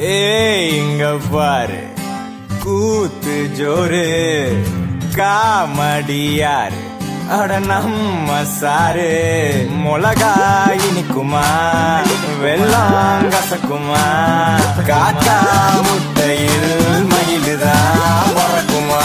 ஏய் இங்க பாரு கூத்து ஜோரு காமடியாரு அட நம்ம சாரு மிளகா இனிக்குமா வெள்ளம் கசக்குமா காக்கா முட்டையில் மயிலுதான் பறக்குமா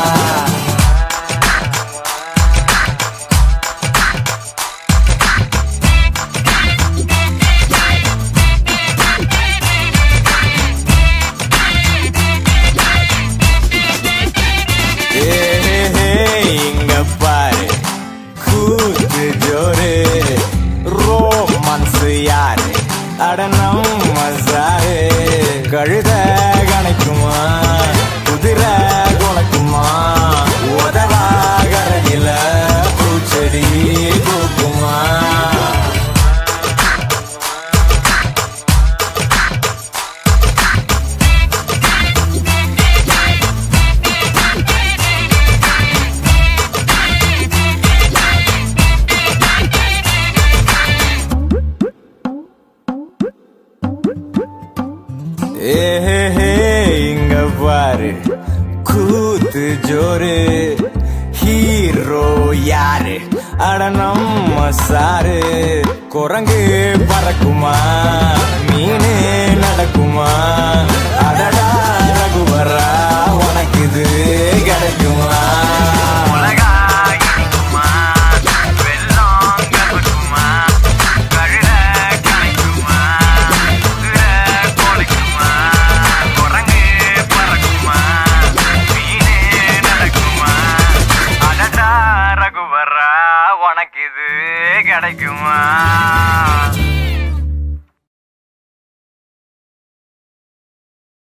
ஏய், இங்க பாரு கூத்து ஜோரு ரோமான்ஸ் யாரு அட நம்ம சாரு கழுத கணக்குமா குதிரை குணக்குமா உதவா கரையில பூச்செடி பூக்குமா ஏஹே இங்க பாரு கூத்து ஜோரு ஹீரோ யாரு அட நம்ம சாரு குரங்கு பறக்குமா மீனு நடக்குமா